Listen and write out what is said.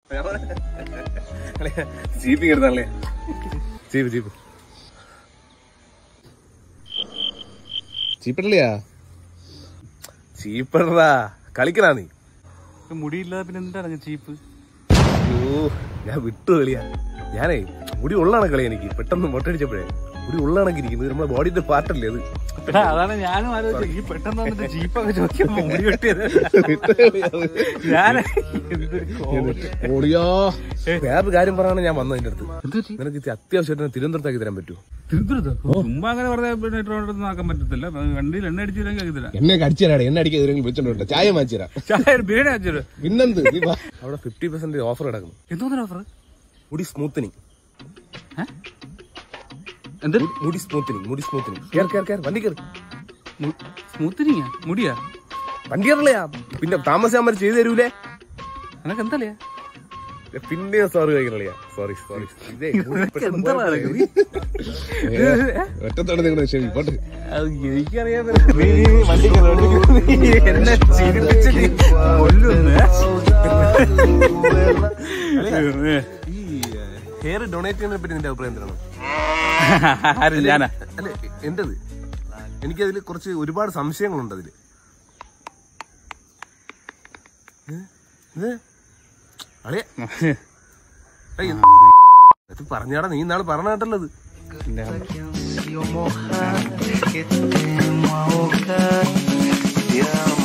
Jeep കയറുന്നല്ലേ jeep jeep ജീപ്പിടല്ലയാ ജീപ്പിടറാ കളിക്കണാ നീ മുടിയില്ലാതെ പിന്നെ എന്താണ് ചീപ്പ് അയ്യോ ഞാൻ വിട്ടു കളിയാ ഞാനേ മുടി ഉള്ളാണ് കളി എനിക്ക് പെട്ടെന്ന് മൊട്ടടിച്ചപ്പോഴേ മുടി ഉള്ളാണെങ്കിൽ ഇരിക്കുന്നത് നമ്മുടെ ബോഡിയുടെ പാർട്ടല്ലേ അത് എടാ, അതാണ് ഞാനും ആലോചിച്ചത് ഈ പെട്ടെന്ന് വന്നിട്ട് ജീപ്പൊക്കെ ചോദിക്കുമ്പോ മുടി വെട്ടിയത് ഞാൻ എന്തൊരു കോമഡി. ഓടിയോ വേറൊരു കാര്യം പറയാനാണ് ഞാൻ വന്നത് എന്റെ അടുത്ത് എന്ത് പറ്റി? നിനക്ക് ഇത് അത്യാവശ്യമായിട്ട് തിരുവനന്തപുരത്താക്കി തരാൻ പറ്റുമോ തിരുവനന്തപുരത്തോ? ചുമ്മാ അങ്ങനെ വെറുതെ പിന്നെ ട്രിവാൻഡ്രത്ത് ആക്കാൻ പറ്റത്തില്ല വണ്ടിയിൽ എണ്ണ അടിച്ചില്ലെങ്കിൽ ആക്കി തരാം എന്നെ കടിച്ചു തരാടെ എന്നെ അടിക്കാൻ ഇതിലെങ്കിൽ വിളിച്ചോണ്ട് ചായ വാങ്ങിച്ചു തരാം ചായ ബീഡ അടിച്ചിട്ട് പിന്നെന്ത് നീ വാ. അവിടെ ഫിഫ്റ്റി പെർസെന്റ് ഓഫർ കിടക്കുന്നു എന്തോന്നിന് ഓഫർ മുടി സ്മൂത്തനിങ് എന്ത് മുടി സ്മൂത്തനിങ് മുടി സ്മൂത്തനിങ് കേർ കേർ കേർ വണ്ടി കയറി സ്മൂത്തനിങ്ങാ മുടിയാ വണ്ടി കയറില്ലയാ പിന്നെ താമസിയാൻ വരെ ചെയ്തു തരൂലേ നിനക്ക് എന്താ പിന്നെ സോറി കഴിക്കണില്ല സോറി സോറി ഇതേ മുടി പെട്ടെന്ന് എന്താ പോയപ്പോഴേ. ഒറ്റത്തോടെ നിങ്ങളുടെ ശരി പോട്ടെ എനിക്കറിയാൻ എന്നെ ചിരിപ്പിച്ച് നീ കൊല്ലുന്നു ഈ ഹെയർ ഡൊണേറ്റ് ചെയ്യുന്നതിനെ പറ്റി നിന്റെ അഭിപ്രായം എന്താണ് ആര് ഞാനാ അല്ല എന്റത് എനിക്കതിൽ കുറച്ച് ഒരുപാട് സംശയങ്ങളുണ്ട് അതില് ഏ? ഇത്? അളിയ ഏയ്, ഇത് പറഞ്ഞാടാ നീ ഇന്നാള് പറഞ്ഞ കേട്ടല്ലത് que te amo ahogar. Te amo